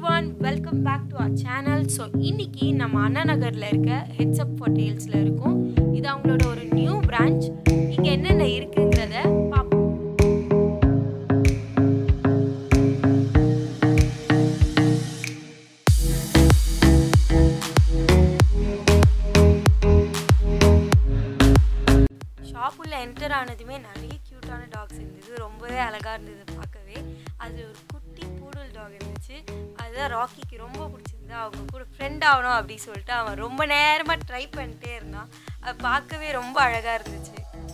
one welcome back to our channel so இன்னைக்கு நம்ம அண்ணா நகரில் இருக்க ஹெட்ஸ்அப் ஃபார் டெயில்ஸில் இருக்கோம் இது அவங்களோட ஒரு நியூ பிரான்ச் இங்கே என்னென்ன இருக்குங்கிறத பார்ப்போம் ஷாப் உள்ள என்டர் ஆனதுமே நிறைய க்யூட்டான டாக்ஸ் இருந்தது ரொம்பவே அழகாக இருந்தது பார்க்கவே அது ஒரு குட்டி பூடல் டாக் இருந்துச்சு அதுதான் ராக்கிக்கு ரொம்ப பிடிச்சிருந்தா அவங்க கூட ஃப்ரெண்ட் ஆகணும் அப்படின்னு சொல்லிட்டு அவன் ரொம்ப நேரமாக ட்ரை பண்ணிட்டே இருந்தான் அது பார்க்கவே ரொம்ப அழகாக இருந்துச்சு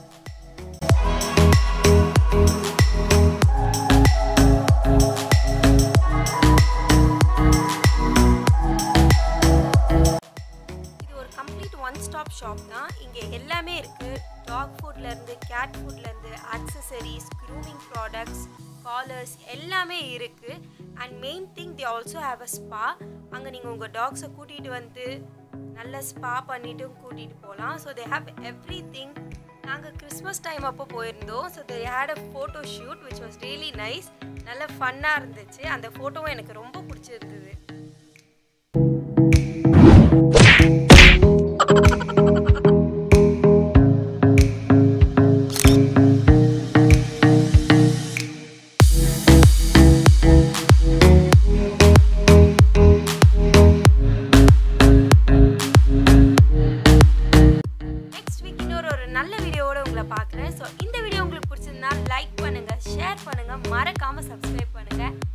இது ஒரு கம்ப்ளீட் ஒன் ஸ்டாப் ஷாப் தான் இங்கே எல்லாமே இருக்குது டாக் ஃபுட்லேருந்து கேட் ஃபுட்லேருந்து ஆக்சசரிஸ் க்ரூமிங் ப்ராடக்ட்ஸ் காலர்ஸ் எல்லாமே இருக்குது and main thing the also have a spa அங்கே நீங்கள் உங்கள் டாக்ஸை கூட்டிகிட்டு வந்து நல்ல ஸ்பா பண்ணிவிட்டு கூட்டிகிட்டு போகலாம் so they have everything நாங்கள் கிறிஸ்மஸ் டைம் அப்போ போயிருந்தோம் so they had a photo shoot which was really nice நல்ல ஃபன்னாக இருந்துச்சு அந்த ஃபோட்டோவும் எனக்கு ரொம்ப பிடிச்சிருந்தது நெக்ஸ்ட் வீக் இன்னொரு ஒரு நல்ல வீடியோவோட உங்களை பார்க்குறேன் ஸோ இந்த வீடியோ உங்களுக்கு பிடிச்சிருந்தா லைக் பண்ணுங்கள் ஷேர் பண்ணுங்கள் மறக்காமல் சப்ஸ்கிரைப் பண்ணுங்கள்